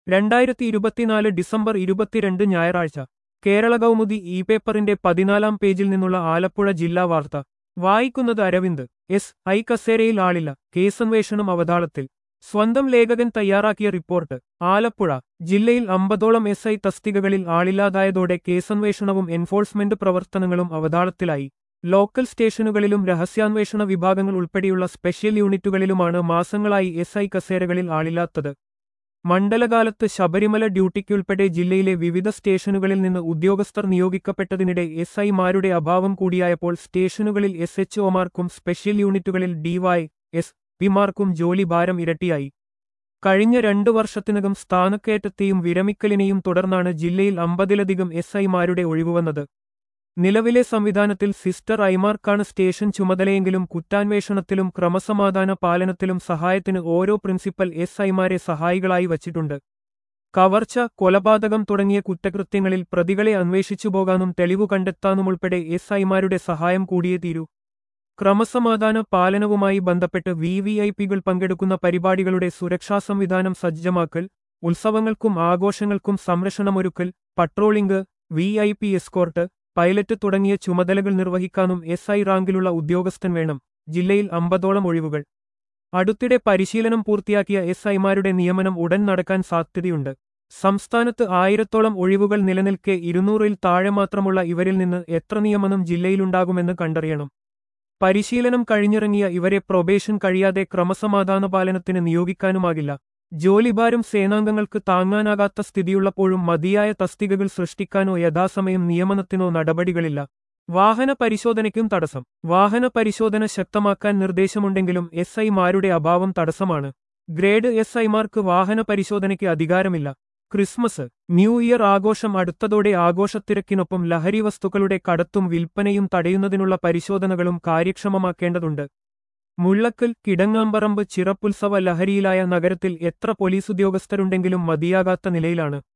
രണ്ടായിരത്തി ഇരുപത്തിനാല് ഡിസംബർ ഇരുപത്തിരണ്ട് ഞായറാഴ്ച കേരള കൗമുദി ഇ പേപ്പറിന്റെ പതിനാലാം പേജിൽ നിന്നുള്ള ആലപ്പുഴ ജില്ലാ വാർത്ത വായിക്കുന്നത് അരവിന്ദ് എസ് ഐ കസേരയിൽ ആളില്ല കേസന്വേഷണം അവതാളത്തിൽ സ്വന്തം ലേഖകൻ തയ്യാറാക്കിയ റിപ്പോർട്ട് ആലപ്പുഴ ജില്ലയിൽ അമ്പതോളം എസ് ഐ തസ്തികകളിൽ ആളില്ലാതായതോടെ കേസന്വേഷണവും എൻഫോഴ്സ്മെന്റ് പ്രവർത്തനങ്ങളും അവതാളത്തിലായി ലോക്കൽ സ്റ്റേഷനുകളിലും രഹസ്യാന്വേഷണ വിഭാഗങ്ങൾ ഉൾപ്പെടെയുള്ള സ്പെഷ്യൽ യൂണിറ്റുകളിലുമാണ് മാസങ്ങളായി എസ് ഐ കസേരകളിൽ ആളില്ലാത്തത് മണ്ഡലകാലത്ത് ശബരിമല ഡ്യൂട്ടിക്കുൾപ്പെടെ ജില്ലയിലെ വിവിധ സ്റ്റേഷനുകളിൽ നിന്ന് ഉദ്യോഗസ്ഥർ നിയോഗിക്കപ്പെട്ടതിനിടെ എസ് ഐമാരുടെ അഭാവം കൂടിയായപ്പോൾ സ്റ്റേഷനുകളിൽ എസ് എച്ച് ഒമാർക്കും സ്പെഷ്യൽ യൂണിറ്റുകളിൽ ഡിവൈ എസ് പിമാർക്കും ജോലി ഭാരം ഇരട്ടിയായി കഴിഞ്ഞ രണ്ടു വർഷത്തിനകം സ്ഥാനക്കയറ്റത്തെയും വിരമിക്കലിനെയും തുടർന്നാണ് ജില്ലയിൽ അമ്പതിലധികം എസ് ഐമാരുടെ ഒഴിവുവന്നത് നിലവിലെ സംവിധാനത്തിൽ സിസ്റ്റർ ഐമാർക്കാണ് സ്റ്റേഷൻ ചുമതലയെങ്കിലും കുറ്റാന്വേഷണത്തിലും ക്രമസമാധാന പാലനത്തിലും സഹായത്തിന് ഓരോ പ്രിൻസിപ്പൽ എസ് ഐമാരെ സഹായികളായി വച്ചിട്ടുണ്ട് കവർച്ച കൊലപാതകം തുടങ്ങിയ കുറ്റകൃത്യങ്ങളിൽ പ്രതികളെ അന്വേഷിച്ചു പോകാനും തെളിവു കണ്ടെത്താനുമുൾപ്പെടെ എസ് ഐമാരുടെ സഹായം കൂടിയേ തീരൂ ക്രമസമാധാന പാലനവുമായി ബന്ധപ്പെട്ട് വി വി ഐ പികൾ പങ്കെടുക്കുന്ന പരിപാടികളുടെ സുരക്ഷാ സംവിധാനം സജ്ജമാക്കൽ ഉത്സവങ്ങൾക്കും ആഘോഷങ്ങൾക്കും സംരക്ഷണമൊരുക്കൽ patrolling V I P escort pilot തുടങ്ങിയ ചുമതലകൾ നിർവഹിക്കാനും എസ് ഐ റാങ്കിലുള്ള ഉദ്യോഗസ്ഥൻ വേണം ജില്ലയിൽ അമ്പതോളം ഒഴിവുകൾ അടുത്തിടെ പരിശീലനം പൂർത്തിയാക്കിയ എസ് ഐമാരുടെ നിയമനം ഉടൻ നടക്കാൻ സാധ്യതയുണ്ട് സംസ്ഥാനത്ത് ആയിരത്തോളം ഒഴിവുകൾ നിലനിൽക്കെ ഇരുന്നൂറിൽ താഴെ മാത്രമുള്ള ഇവരിൽ നിന്ന് എത്ര നിയമനം ജില്ലയിലുണ്ടാകുമെന്ന് കണ്ടറിയണം പരിശീലനം കഴിഞ്ഞിറങ്ങിയ ഇവരെ പ്രൊബേഷൻ കഴിയാതെ ക്രമസമാധാന പാലനത്തിന് നിയോഗിക്കാനുമാകില്ല ജോലിഭാരം സേനാംഗങ്ങൾക്ക് താങ്ങാനാകാത്ത സ്ഥിതിയുള്ളപ്പോഴും മതിയായ തസ്തികകൾ സൃഷ്ടിക്കാനോ യഥാസമയം നിയമനത്തിനോ നടപടികളില്ല വാഹന പരിശോധനയ്ക്കും തടസ്സം വാഹന പരിശോധന ശക്തമാക്കാൻ നിർദ്ദേശമുണ്ടെങ്കിലും എസ് ഐമാരുടെ അഭാവം തടസ്സമാണ് ഗ്രേഡ് എസ് ഐമാർക്ക് വാഹന പരിശോധനയ്ക്ക് അധികാരമില്ല ക്രിസ്മസ് ന്യൂ ഇയർ ആഘോഷം അടുത്തതോടെ ആഘോഷത്തിരക്കിനൊപ്പം ലഹരി വസ്തുക്കളുടെ കടത്തും വിൽപ്പനയും തടയുന്നതിനുള്ള പരിശോധനകളും കാര്യക്ഷമമാക്കേണ്ടതുണ്ട് മുള്ളക്കൽ കിടങ്ങാമ്പറമ്പ് ചിറപ്പുത്സവ ലഹരിയിലായ നഗരത്തിൽ എത്ര പോലീസ് ഉദ്യോഗസ്ഥരുണ്ടെങ്കിലും മതിയാകാത്ത നിലയിലാണ്